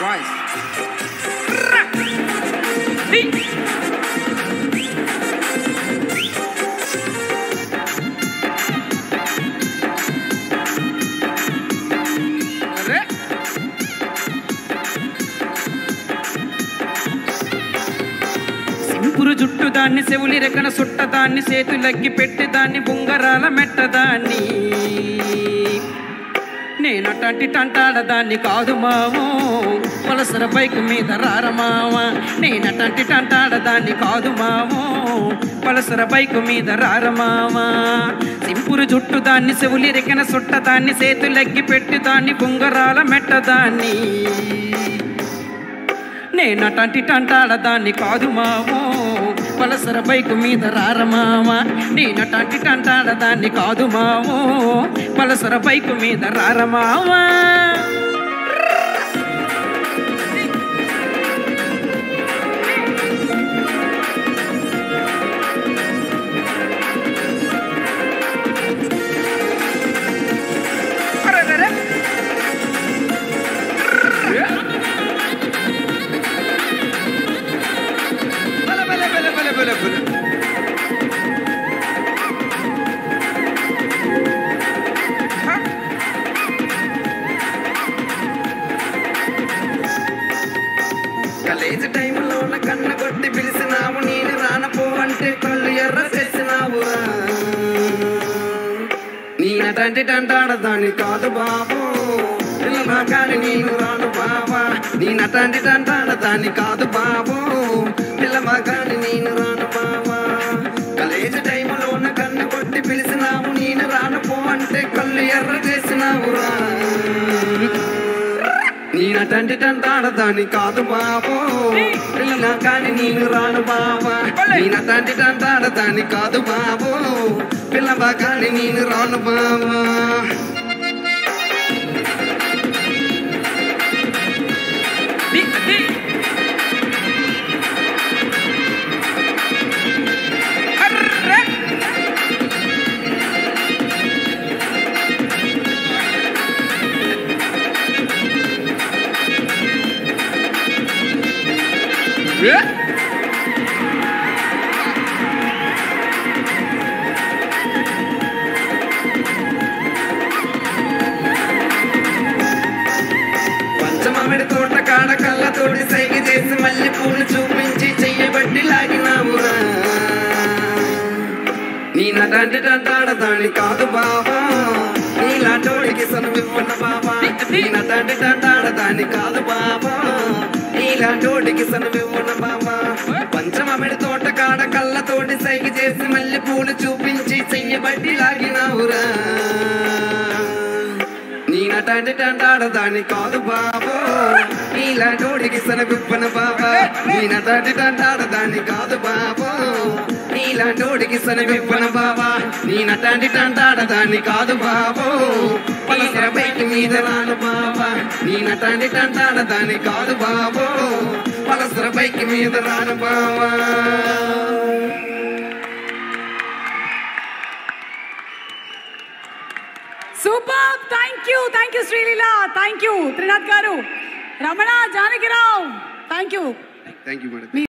Twice. అరే సింపురు జుట్టు దాన్ని చెవులి రెక్కన సుట్ట దాన్ని చేతులగ్గి పెట్టి దాన్ని బుంగరాల మెట్టదాన్ని నేనటంటి టంటాడ దాన్ని కాదు మావో పలసర బైక్ మీద రార మావ నేనటంటి టంటాడ దాన్ని కాదు మావో పలసర బైక్ మీద రార మావ సింపురు జుట్టు దాన్ని చెవులి రెక్కన సుట్ట దాన్ని చేతులగ్గి పెట్టి దాన్ని బుంగరాల మెట్టదాన్ని నేనటంటి టంటాడ దాన్ని కాదు మావో పలసర బైకు మీద రారమావ నేనటంటి టంటాడ దాన్ని కాదు మావో పలసర బైకు మీద రారమావా అరెరెరె. బల బల బల బల బల బల కాలేజ్ టైంలో నా కన్న కొట్టి పిలిచినావు నేను రానపో అంటే కళ్ళు ఎర్ర చేసినావురా నేనటంటి టంటాడదాన్ని కాదు బాబు పిల్లనా కానీ నేను రాను బాబా నేనటంటి టంటాడదాన్ని కాదు బాబు పిల్లమా కానీ నేను రాను బాబా కాలేజ్ టైంలో నా కన్ను కొట్టి పిలిచినావు నేను రానపో అంటే కళ్ళు ఎర్ర చేసినావురా నేనటంటి టంటాడదాన్ని కాదు బాబు పిల్లనా కానీ నేను రాను బాబా నేనటంటి టంటాడదాన్ని కాదు బాబు పిల్లవా కానీ నేను రాను బాబా ది, ది. అర్రె. ఏ? పంచమామిడి తోట కాడ కళ్ళతోటి సైగ చేసి మళ్ళీ పూలు చూపించి చెయ్యబట్టి లాగినావురా నీ నటంటి టంటాడదాన్ని కాదు బాబా నీలాంటోడికి సనువివ్వన బాబా నీ నటంటి టంటాడదాన్ని కాదు బాబా నీలాంటోడికి సనువివ్వన బాబా పంచమామిడి తోట కాడ కళ్ళతోటి సైగ చేసి మళ్ళీ పూలు చూపించి చెయ్యబట్టి లాగినావురా నేనటంటి టంటాడదాన్ని కాదు బాబో నీలాంటోడికి సనగుప్పన బాబా నేనటంటి టంటాడదాన్ని కాదు బాబో నీలాంటోడికి సనగుప్పన బాబా నేనటంటి టంటాడదాన్ని కాదు బాబో పలసర బైక్ మీద రాను బాబా నేనటంటి టంటాడదాన్ని కాదు బాబో పలసర బైక్ మీద రాను బాబా super thank you thank you Sreeleela thank you Trinath గారు Ramana Janakirao thank you thank you madam